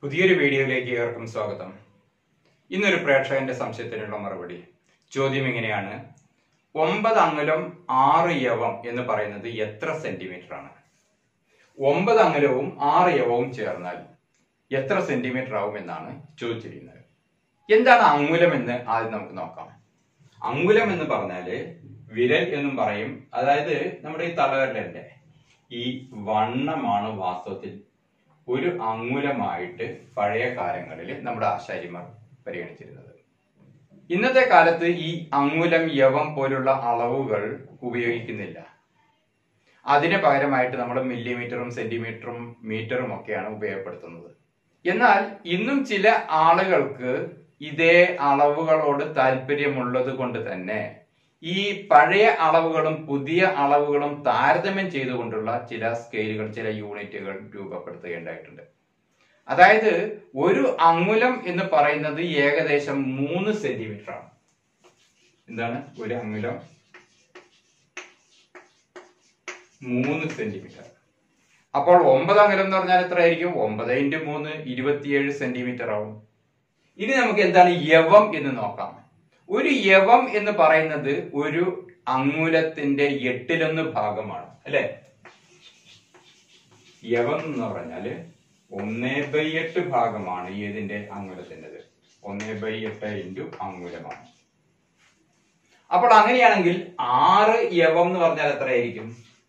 പുതിയൊരു വീഡിയോയിലേക്ക് ഏവർക്കും സ്വാഗതം ഇന്നൊരു പ്രേക്ഷകന്റെ സംശയത്തിനുള്ള മറുപടി ചോദ്യം ഇങ്ങനെയാണ് ഒമ്പത് അങ്ങലം ആറ് യവം എന്ന് പറയുന്നത് എത്ര സെന്റിമീറ്റർ ആണ് ഒമ്പത് അങ്ങലവും ആറ് യവവും ചേർന്നാൽ എത്ര സെന്റിമീറ്റർ ആവും എന്നാണ് ചോദിച്ചിരിക്കുന്നത് എന്താണ് അങ്കുലം എന്ന് ആദ്യം നമുക്ക് നോക്കാം അങ്കുലം എന്ന് പറഞ്ഞാല് വിരൽ എന്നും പറയും അതായത് നമ്മുടെ ഈ തലവിരലിന്റെ ഈ വണ്ണമാണ് വാസ്തവത്തിൽ ഒരു അങ്കുലമായിട്ട് പഴയ കാലങ്ങളിൽ നമ്മുടെ ആശാരിമാർ പരിഗണിച്ചിരുന്നത് ഇന്നത്തെ കാലത്ത് ഈ അങ്കുലം യവം പോലുള്ള അളവുകൾ ഉപയോഗിക്കുന്നില്ല അതിന് പകരമായിട്ട് നമ്മൾ മില്ലിമീറ്ററും സെന്റിമീറ്ററും മീറ്ററും ഒക്കെയാണ് ഉപയോഗപ്പെടുത്തുന്നത് എന്നാൽ ഇന്നും ചില ആളുകൾക്ക് ഇതേ അളവുകളോട് താല്പര്യമുള്ളത് കൊണ്ട് തന്നെ ഈ പഴയ അളവുകളും പുതിയ അളവുകളും താരതമ്യം ചെയ്തുകൊണ്ടുള്ള ചില സ്കെയിലുകൾ ചില യൂണിറ്റുകൾ രൂപപ്പെടുത്തുകയുണ്ടായിട്ടുണ്ട് അതായത് ഒരു അങ്ങുലം എന്ന് പറയുന്നത് ഏകദേശം മൂന്ന് സെന്റിമീറ്റർ ആണ് എന്താണ് ഒരു അങ്ങുലം മൂന്ന് സെന്റിമീറ്റർ അപ്പോൾ ഒമ്പത് അങ്ങലം എന്ന് പറഞ്ഞാൽ എത്രയായിരിക്കും ഒമ്പത് ഇൻറ്റു മൂന്ന് ഇരുപത്തിയേഴ് സെന്റിമീറ്റർ ആവും ഇനി നമുക്ക് എന്താണ് യവം എന്ന് നോക്കാം ഒരു യവം എന്ന് പറയുന്നത് ഒരു അങ്ങുലത്തിന്റെ എട്ടിലൊന്ന് ഭാഗമാണ് അല്ലെ യവം എന്ന് പറഞ്ഞാല് ഒന്നേ ബൈ എട്ട് ഭാഗമാണ് ഏതിന്റെ അങ്ങുലത്തിൻ്റെത് ഒന്നേ ബൈ എട്ട് ഇൻറ്റു അങ്ങുലമാണ് അപ്പോൾ അങ്ങനെയാണെങ്കിൽ ആറ് യവം എന്ന് പറഞ്ഞാൽ എത്രയായിരിക്കും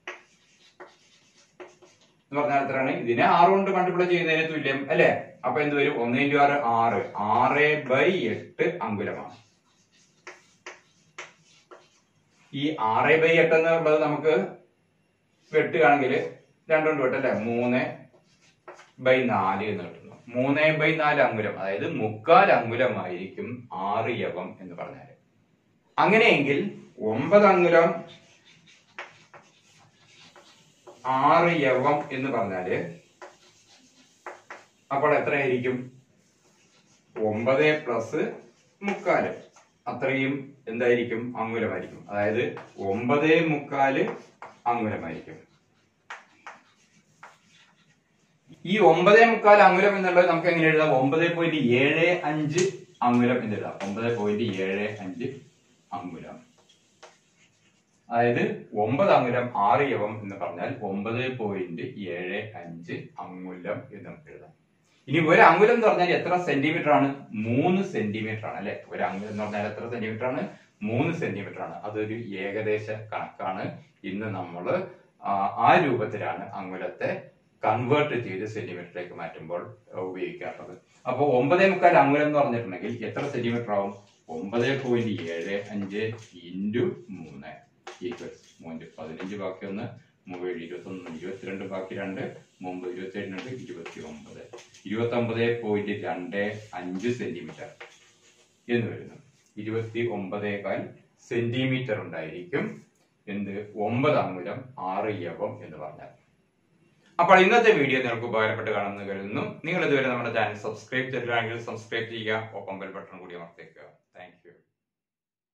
എന്ന് പറഞ്ഞാൽ എത്രയാണ് ഇതിനെ ആറ് കൊണ്ട് മൾട്ടിപ്ലൈ ചെയ്യുന്നതിന് തുല്യം അല്ലെ അപ്പൊ എന്ത് വരും ഒന്ന് ഇൻറ്റു ആറ് ആറ് ആറ് ബൈ എട്ട് അങ്കുലമാണ് ഈ ആറ് ബൈ എട്ട് എന്നുള്ളത് നമുക്ക് വെട്ടുകയാണെങ്കിൽ രണ്ടുകൊണ്ട് വെട്ടല്ലേ മൂന്ന് ബൈ നാല് എന്ന് കിട്ടുന്നു മൂന്ന് ബൈ നാല് അങ്കുലം അതായത് മുക്കാൽ അങ്കുലമായിരിക്കും ആറ് യവം എന്ന് പറഞ്ഞാൽ അങ്ങനെയെങ്കിൽ ഒമ്പത് അങ്കുലം ആറ് യവം എന്ന് പറഞ്ഞാല് അപ്പോൾ എത്രയായിരിക്കും ഒമ്പത് പ്ലസ് മുക്കാല് അത്രയും എന്തായിരിക്കും അങ്കുലമായിരിക്കും അതായത് ഒമ്പത് മുക്കാല് അങ്കുലമായിരിക്കും ഈ ഒമ്പതേ മുക്കാൽ അങ്കുലം എന്നുള്ളത് നമുക്ക് എങ്ങനെ എഴുതാം ഒമ്പത് പോയിന്റ് ഏഴ് അഞ്ച് അങ്കുലം എന്ന് എഴുതാം ഒമ്പത് പോയിന്റ് ഏഴ് അഞ്ച് അങ്കുലം അതായത് ഒമ്പത് അങ്കുലം ആറ് യവം എന്ന് പറഞ്ഞാൽ ഒമ്പത് പോയിന്റ് ഏഴ് അഞ്ച് അങ്കുലം എന്ന് നമുക്ക് എഴുതാം ഇനി ഒരു അങ്കുലം എന്ന് പറഞ്ഞാൽ എത്ര സെന്റിമീറ്റർ ആണ് മൂന്ന് സെന്റിമീറ്റർ ആണ് അല്ലെ ഒരു അങ്കുലം എന്ന് പറഞ്ഞാൽ എത്ര സെന്റിമീറ്റർ ആണ് മൂന്ന് സെന്റിമീറ്റർ ആണ് അതൊരു ഏകദേശ കണക്കാണ് ഇന്ന് നമ്മൾ ആ രൂപത്തിലാണ് അങ്കുലത്തെ കൺവേർട്ട് ചെയ്ത് സെന്റിമീറ്ററിലേക്ക് മാറ്റുമ്പോൾ ഉപയോഗിക്കാറുള്ളത് അപ്പോൾ ഒമ്പതേ മുക്കാൽ അങ്കുലം എന്ന് പറഞ്ഞിട്ടുണ്ടെങ്കിൽ എത്ര സെന്റിമീറ്റർ ആവും ഒമ്പത് പോയിന്റ് ഏഴ് അഞ്ച് ഇൻറ്റു മൂന്ന് ഈക്വൽസ് മൂന്ന് പതിനഞ്ച് ബാക്കി ഒന്ന് മൂവേഴ് ഇരുപത്തി ഒന്ന് ഇരുപത്തിരണ്ട് ബാക്കി രണ്ട് മുമ്പ് ഇരുപത്തി ഏഴ് രണ്ട് ഇരുപത്തി ഒമ്പത് ഇരുപത്തി ഒമ്പത് പോയിന്റ് രണ്ട് അഞ്ച് സെന്റിമീറ്റർ എന്ന് വരുന്നു ഇരുപത്തി ഒമ്പതേകാൽ സെന്റിമീറ്റർ ഉണ്ടായിരിക്കും എന്ത് ഒമ്പത് അങ്കുലം ആറ് യവം എന്ന് പറഞ്ഞാൽ അപ്പോൾ ഇന്നത്തെ വീഡിയോ നിങ്ങൾക്ക് ഉപകാരപ്പെട്ട് കാണുമെന്ന് കരുതുന്നു നിങ്ങൾ ഇതുവരെ നമ്മുടെ ചാനൽ സബ്സ്ക്രൈബ് ചെയ്തിട്ടാണെങ്കിൽ സബ്സ്ക്രൈബ് ചെയ്യുക ഒപ്പം ബെൽ ബട്ടൺ കൂടി അമർത്തേക്കുക താങ്ക് യു